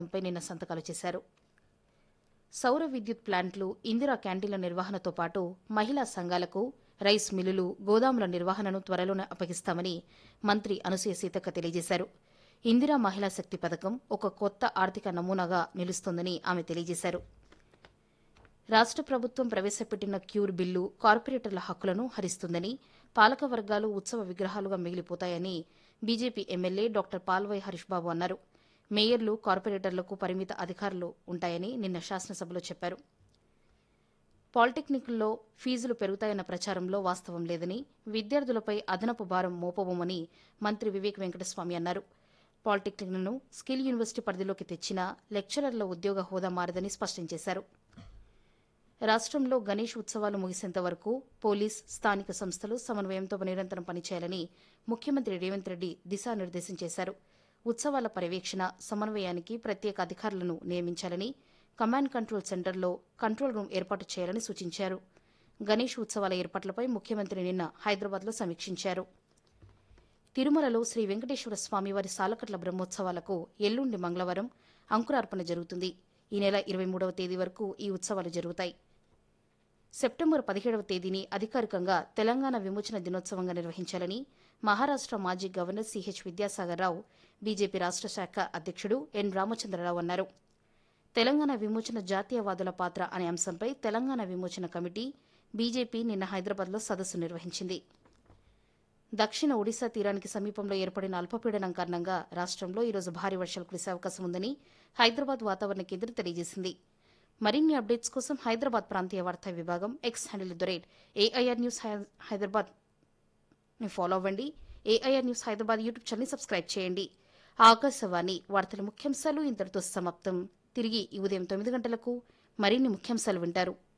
పై నిన్న సంతకాలు చేశారు సౌర విద్యుత్ ప్లాంట్లు ఇందిరా క్యాంటీన్ల నిర్వహణతో పాటు మహిళా సంఘాలకు రైస్ మిల్లులు గోదాముల నిర్వహణను త్వరలోనే అప్పగిస్తామని మంత్రి అనసూయ సీతక్క తెలియజేశారు ఇందిరా మహిళా శక్తి పథకం ఒక కొత్త ఆర్థిక నమూనాగా నిలుస్తోందని ఆమె తెలియజేశారు రాష్ట ప్రభుత్వం ప్రవేశపెట్టిన క్యూర్ బిల్లు కార్పొరేటర్ల హక్కులను హరిస్తుందని పాలక వర్గాలు ఉత్సవ విగ్రహాలుగా మిగిలిపోతాయని BJP MLA doctor Palvai Harish Babu అన్నారు మేయర్లు కార్పొరేటర్లకు పరిమిత అధికారులు ఉంటాయని నిన్న శాసనసభలో చెప్పారు పాలిటెక్నిక్ల్లో ఫీజులు పెరుగుతాయన్న ప్రచారంలో వాస్తవం లేదని విద్యార్థులపై అదనపు భారం మోపబోమని మంత్రి వివేక్ వెంకటస్వామి అన్నారు పాలిటెక్నిక్లను స్కిల్ యూనివర్సిటీ పరిధిలోకి తెచ్చినా లెక్చరర్ల ఉద్యోగ హోదా మారదని స్పష్టం చేశారు రాష్ట్రంలో గణేష్ ఉత్సవాలు ముగిసేంత వరకు పోలీస్ స్థానిక సంస్థలు సమన్వయంతో నిరంతరం పనిచేయాలని ముఖ్యమంత్రి రేవంత్ రెడ్డి దిశానిర్దేశం చేశారు ఉత్సవాల పర్యవేక్షణ సమన్వయానికి ప్రత్యేక అధికారులను నియమించాలని కమాండ్ కంట్రోల్ సెంటర్లో కంట్రోల్ రూమ్ ఏర్పాటు చేయాలని సూచించారు గణేష్ ఉత్సవాల ఏర్పాట్లపై ముఖ్యమంత్రి నిన్న హైదరాబాద్లో సమీక్షించారు తిరుమలలో శ్రీ వెంకటేశ్వర స్వామివారి సాలకట్ల బ్రహ్మోత్సవాలకు ఎల్లుండి మంగళవారం అంకురార్పణ జరుగుతుంది ఈ నెల ఇరవై మూడవ తేదీ వరకు ఈ ఉత్సవాలు జరుగుతాయి సెప్టెంబర్ పదిహేడవ తేదీని అధికారికంగా తెలంగాణ విమోచన దినోత్సవంగా నిర్వహించాలని మహారాష్ట మాజీ governor CH Vidyasagar Rao BJP రాష్ట శాఖ అధ్యక్షుడు ఎన్ రామచంద్రరావు అన్నారు తెలంగాణ విమోచన జాతీయవాదుల పాత్ర అనే అంశంపై తెలంగాణ విమోచన కమిటీ బీజేపీ నిన్న హైదరాబాద్లో సదస్సు నిర్వహించింది దక్షిణ ఒడిశా తీరానికి సమీపంలో ఏర్పడిన అల్పపీడనం కారణంగా రాష్ట్రంలో ఈరోజు భారీ వర్షాలు కురిసే అవకాశం ఉందని హైదరాబాద్ వాతావరణ కేంద్రం తెలియజేసింది మరిన్ని అప్డేట్స్ కోసం హైదరాబాద్ ప్రాంతీయ వార్తా విభాగం X handle the rate AIR news హై- హైదరాబాద్ ని ఫాలో అవ్వండి AIR news Hyderabad YouTube channel subscribe చేయండి ఆకాశవాణి వార్తల ముఖ్యాంశాలు ఇంతటితో సమాప్తం తిరిగి ఈ ఉదయం తొమ్మిది గంటలకు మరిన్ని ముఖ్యాంశాలు వింటారు